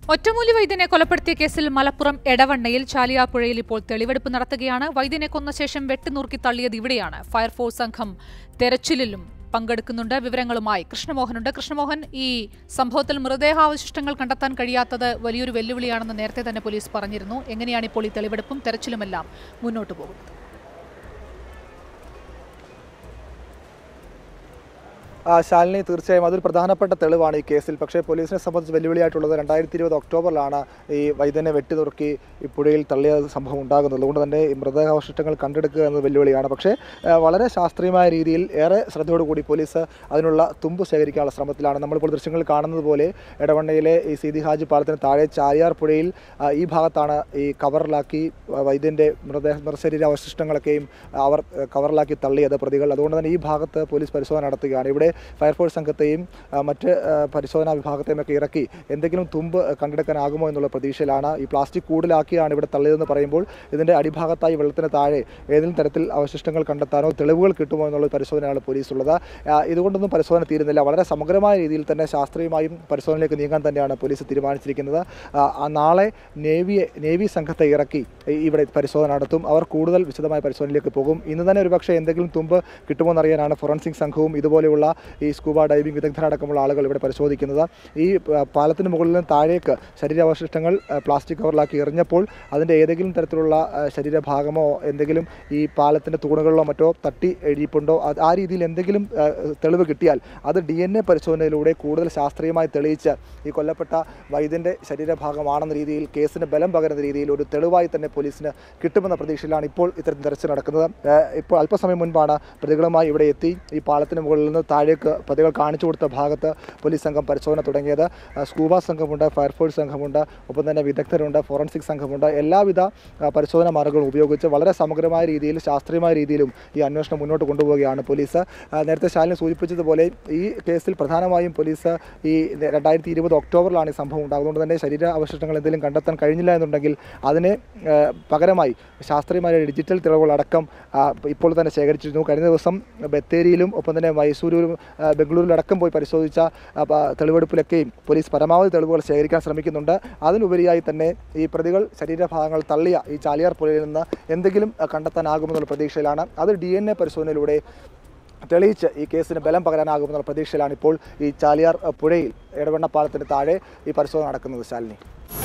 ഒറ്റമൂലി വൈദ്യനെ കൊലപ്പെടുത്തിയ കേസിൽ മലപ്പുറം എടവണ്ണയിൽ ചാലിയാപ്പുഴയിൽ ഇപ്പോൾ തെളിവെടുപ്പ് നടത്തുകയാണ് വൈദ്യനെ കൊന്ന ശേഷം വെട്ടിനുറുക്കി തള്ളിയത് ഇവിടെയാണ് ഫയർഫോഴ്സ് സംഘം തെരച്ചിലിലും പങ്കെടുക്കുന്നുണ്ട് വിവരങ്ങളുമായി കൃഷ്ണമോഹനുണ്ട് കൃഷ്ണമോഹൻ ഈ സംഭവത്തിൽ മൃതദേഹാവശിഷ്ടങ്ങൾ കണ്ടെത്താൻ കഴിയാത്തത് വലിയൊരു വെല്ലുവിളിയാണെന്ന് നേരത്തെ തന്നെ പോലീസ് പറഞ്ഞിരുന്നു എങ്ങനെയാണ് ഇപ്പോൾ ഈ തെളിവെടുപ്പും തെരച്ചിലുമെല്ലാം മുന്നോട്ട് പോകുന്നത് ആ, ശാലിനി തീർച്ചയായും അതൊരു പ്രധാനപ്പെട്ട തെളിവാണ് ഈ കേസിൽ പക്ഷേ പോലീസിനെ സംബന്ധിച്ച് വെല്ലുവിളിയായിട്ടുള്ളത് രണ്ടായിരത്തി ഇരുപത് ഒക്ടോബറിലാണ് ഈ വൈദ്യനെ വെട്ടിനുറുക്കി ഈ പുഴയിൽ തള്ളിയ സംഭവം ഉണ്ടാകുന്നത് അതുകൊണ്ട് തന്നെ ഈ മൃതദേഹാവശിഷ്ടങ്ങൾ കണ്ടെടുക്കുക എന്നത് വെല്ലുവിളിയാണ് പക്ഷേ ആ, വളരെ ശാസ്ത്രീയമായ രീതിയിൽ ഏറെ ശ്രദ്ധയോടുകൂടി പോലീസ് അതിനുള്ള തുമ്പ് ശേഖരിക്കാനുള്ള ശ്രമത്തിലാണ് നമ്മളിപ്പോൾ ദൃശ്യങ്ങളിൽ കാണുന്നത് പോലെ എടവണ്ണയിലെ ഈ സീതി ഹാജി പാലത്തിന് താഴെ ചാലിയാർ പുഴയിൽ ആ, ഈ ഭാഗത്താണ് ഈ കവറിലാക്കി ആ, വൈദ്യൻ്റെ മൃതദേഹ മൃതശരീര അവശിഷ്ടങ്ങളൊക്കെയും അവർ ആ, കവറിലാക്കി തള്ളിയത് പ്രതികൾ അതുകൊണ്ട് തന്നെ ഈ ഭാഗത്ത് പോലീസ് പരിശോധന നടത്തുകയാണ് ഇവിടെ ഫയർഫോഴ്സ് സംഘത്തെയും ആ, മറ്റ് ആ, പരിശോധനാ വിഭാഗത്തെയും ഒക്കെ ഇറക്കി എന്തെങ്കിലും തുമ്പ് കണ്ടെടുക്കാനാകുമോ എന്നുള്ള പ്രതീക്ഷയിലാണ് ഈ പ്ലാസ്റ്റിക് കൂടുതലാക്കിയാണ് ഇവിടെ തള്ളിയതെന്ന് പറയുമ്പോൾ ഇതിൻ്റെ അടിഭാഗത്തായി വെള്ളത്തിന് താഴെ ഏതെങ്കിലും തരത്തിൽ അവശിഷ്ടങ്ങൾ കണ്ടെത്താനോ തെളിവുകൾ കിട്ടുമോ എന്നുള്ള പരിശോധനയാണ് പോലീസ് ഉള്ളത് ആ, ഇതുകൊണ്ടൊന്നും പരിശോധന തീരുന്നില്ല വളരെ സമഗ്രമായ രീതിയിൽ തന്നെ ശാസ്ത്രീയമായും പരിശോധനയിലേക്ക് നീങ്ങാൻ തന്നെയാണ് പോലീസ് തീരുമാനിച്ചിരിക്കുന്നത് ആ, ആ, നാളെ നേവിയെ നേവി സംഘത്തെ ഇറക്കി ഈ- ഇവിടെ പരിശോധന നടത്തും അവർ കൂടുതൽ വിശദമായ പരിശോധനയിലേക്ക് പോകും ഇന്ന് തന്നെ ഒരുപക്ഷെ എന്തെങ്കിലും തുമ്പ് കിട്ടുമോ എന്നറിയാനാണ് ഫോറൻസിക് സംഘവും ഇതുപോലെയുള്ള ഈ സ്കൂബ ഡൈവിംഗ് വിദഗ്ധരടക്കമുള്ള ആളുകൾ ഇവിടെ പരിശോധിക്കുന്നത് ഈ പ- പാലത്തിന് മുകളിൽ നിന്ന് താഴേക്ക് ശരീരാവശിഷ്ടങ്ങൾ ആ, പ്ലാസ്റ്റിക് കവറിലാക്കി എറിഞ്ഞപ്പോൾ അതിൻ്റെ ഏതെങ്കിലും തരത്തിലുള്ള ആ, ശരീരഭാഗമോ എന്തെങ്കിലും ഈ പാലത്തിൻ്റെ തൂണുകളിലോ മറ്റോ തട്ടി എഴുതിയിട്ടുണ്ടോ അത് ആ രീതിയിൽ എന്തെങ്കിലും ആ, തെളിവ് കിട്ടിയാൽ അത് ഡി എൻ എ പരിശോധനയിലൂടെ കൂടുതൽ ശാസ്ത്രീയമായി തെളിയിച്ച് ഈ കൊല്ലപ്പെട്ട വൈദ്യൻ്റെ ശരീരഭാഗമാണെന്ന രീതിയിൽ കേസിന് ബലം പകരുന്ന രീതിയിൽ ഒരു തെളിവായി തന്നെ പോലീസിന് കിട്ടുമെന്ന പ്രതീക്ഷയിലാണ് ഇപ്പോൾ ഇത്തരം തെരച്ചിൽ നടക്കുന്നത് ആ, ഇപ്പോൾ അല്പസമയം മുൻപാണ് പ്രതികളുമായി ഇവിടെ എത്തി ഈ പാലത്തിന് മുകളിൽ നിന്ന് താഴേക്ക് പ്രതികൾ കാണിച്ചു കൊടുത്ത ഭാഗത്ത് പോലീസ് സംഘം പരിശോധന തുടങ്ങിയത് ആ, സ്കൂബ സംഘമുണ്ട് ഫയർഫോഴ്സ് സംഘമുണ്ട് ഒപ്പം തന്നെ വിദഗ്ധരുണ്ട് ഫോറൻസിക് സംഘമുണ്ട് എല്ലാവിധ ആ, പരിശോധന മാർഗങ്ങളും ഉപയോഗിച്ച് വളരെ സമഗ്രമായ രീതിയിൽ ശാസ്ത്രീയമായ രീതിയിലും ഈ അന്വേഷണം മുന്നോട്ട് കൊണ്ടുപോവുകയാണ് പോലീസ് ആ, നേരത്തെ ശാലിനി സൂചിപ്പിച്ചതുപോലെ ഈ കേസിൽ പ്രധാനമായും പോലീസ് ഈ രണ്ടായിരത്തി ഇരുപത് ഒക്ടോബറിലാണ് ഈ സംഭവം ഉണ്ടാകുന്നത് അതുകൊണ്ട് തന്നെ ശരീര അവശിഷ്ടങ്ങൾ എന്തെങ്കിലും കണ്ടെത്താൻ കഴിഞ്ഞില്ല എന്നുണ്ടെങ്കിൽ അതിന് ആ, പകരമായി ശാസ്ത്രീയമായ ഡിജിറ്റൽ തെളിവുകളടക്കം ആ, ഇപ്പോൾ തന്നെ ശേഖരിച്ചിരുന്നു കഴിഞ്ഞ ദിവസം ബത്തേരിയിലും ഒപ്പം തന്നെ മൈസൂരിലും ആ, ബംഗളൂരിലടക്കം പോയി പരിശോധിച്ച ആ, പ- തെളിവെടുപ്പിലൊക്കെയും പോലീസ് പരമാവധി തെളിവുകൾ ശേഖരിക്കാൻ ശ്രമിക്കുന്നുണ്ട് അതിനുപരിയായി തന്നെ ഈ പ്രതികൾ ശരീരഭാഗങ്ങൾ തള്ളിയ ഈ ചാലിയാർ പുഴയിൽ നിന്ന് എന്തെങ്കിലും ആ, കണ്ടെത്താനാകുമെന്നുള്ള പ്രതീക്ഷയിലാണ് അത് ഡി എൻ എ പരിശോധനയിലൂടെ തെളിയിച്ച് ഈ കേസിന് ബലം പകരാനാകുമെന്നുള്ള പ്രതീക്ഷയിലാണ് ഇപ്പോൾ ഈ ചാലിയാർ ആ, പുഴയിൽ ഇടവണ്ണപ്പാലത്തിന് താഴെ ഈ പരിശോധന നടക്കുന്നത് ശാലിനി